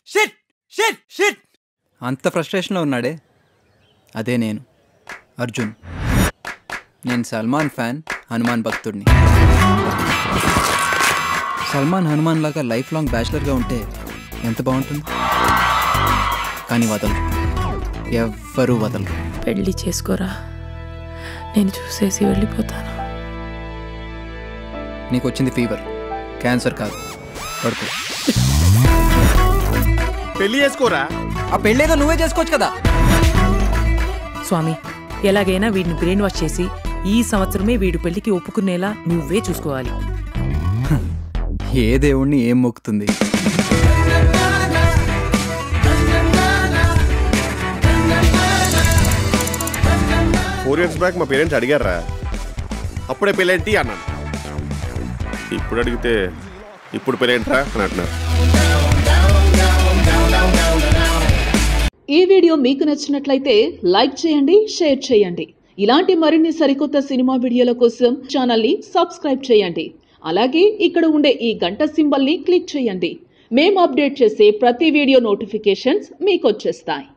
shit shit shit అంత ఫ్రస్ట్రేషన్లో ఉన్నాడే అదే నేను అర్జున్ నేను సల్మాన్ ఫ్యాన్ హనుమాన్ భక్తుడిని సల్మాన్ హనుమాన్ లాగా లైఫ్ లాంగ్ బ్యాచిలర్గా ఉంటే ఎంత బాగుంటుంది కానీ వదలరు ఎవ్వరూ వదలరు పెళ్లి చేసుకోరా నేను చూసేసి వెళ్ళిపోతాను నీకు వచ్చింది ఫీవర్ క్యాన్సర్ కాదు పడుకో పెళ్లి చేసుకోరా ఆ పెళ్ళేదో నువ్వే చేసుకోవచ్చు కదా స్వామి ఎలాగైనా వీడిని బ్రెయిన్ వాష్ చేసి ఈ సంవత్సరమే వీడు పెళ్లికి ఒప్పుకునేలా నువ్వే చూసుకోవాలి ఏ దేవుణ్ణి ఏం మొక్కుతుంది ఫోర్ ఇయర్స్ బ్యాక్ మా పేరెంట్స్ అడిగారా అప్పుడే పెళ్ళేంటి అన్నాను ఇప్పుడు అడిగితే ఇప్పుడు పెళ్ళేంట్రా అని అంటున్నారు ఈ వీడియో మీకు నచ్చినట్లయితే లైక్ చేయండి షేర్ చేయండి ఇలాంటి మరిన్ని సరికొత్త సినిమా వీడియోల కోసం ఛానల్ని సబ్స్క్రైబ్ చేయండి అలాగే ఇక్కడ ఉండే ఈ గంట సింబల్ని క్లిక్ చేయండి మేము అప్డేట్ చేసే ప్రతి వీడియో నోటిఫికేషన్స్ మీకు వచ్చేస్తాయి